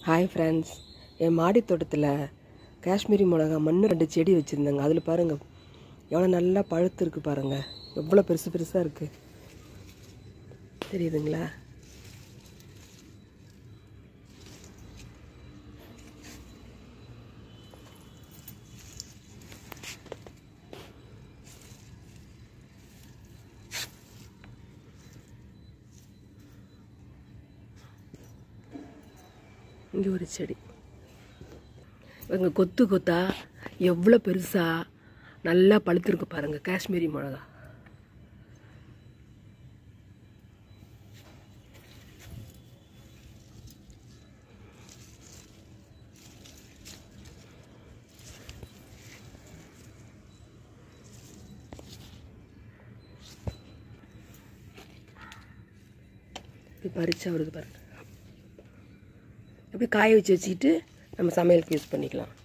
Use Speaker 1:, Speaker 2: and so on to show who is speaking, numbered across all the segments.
Speaker 1: hi friends என் மாடி தோட்டத்தில் காஷ்மீரி மிளகா மண்ணு ரெண்டு செடி வச்சுருந்தேங்க அதில் பாருங்கள் எவ்வளோ நல்லா பழுத்து இருக்கு பாருங்கள் எவ்வளோ பெருசு பெருசாக இருக்குது தெரியுதுங்களா இங்கே ஒரு செடி இவங்க கொத்து கொத்தா எவ்வளோ பெருசா நல்லா பழுத்திருக்கு பாருங்க காஷ்மீரி மிளகா இப்படி பறிச்சா வருது பாருங்க அப்படி காய வச்சு வச்சுக்கிட்டு நம்ம சமையலுக்கு யூஸ் பண்ணிக்கலாம்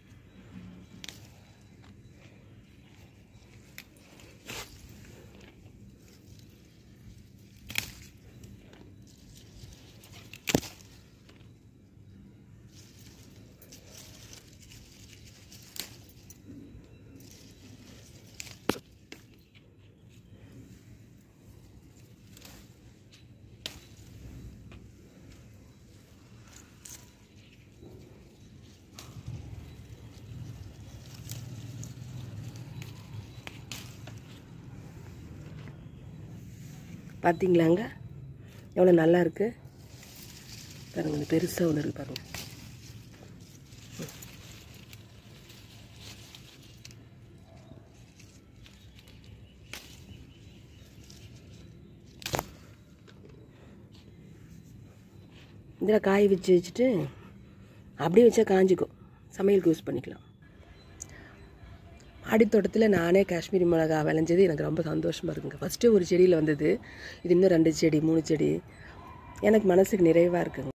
Speaker 1: பார்த்தீங்களாங்க எவ்வளோ நல்லா இருக்கு பாருங்க இந்த பெருசாக ஒன்று இருக்கு பாருங்க இதில் காய வச்சு வச்சுட்டு அப்படியே வச்சா காஞ்சிக்கும் சமையலுக்கு யூஸ் பண்ணிக்கலாம் மாடித்தோட்டத்தில் நானே காஷ்மீரி மிளகா விளைஞ்சது எனக்கு ரொம்ப சந்தோஷமாக இருக்குங்க ஃபஸ்ட்டு ஒரு செடியில் வந்தது இது இன்னும் ரெண்டு செடி மூணு செடி எனக்கு மனசுக்கு நிறைவாக இருக்குங்க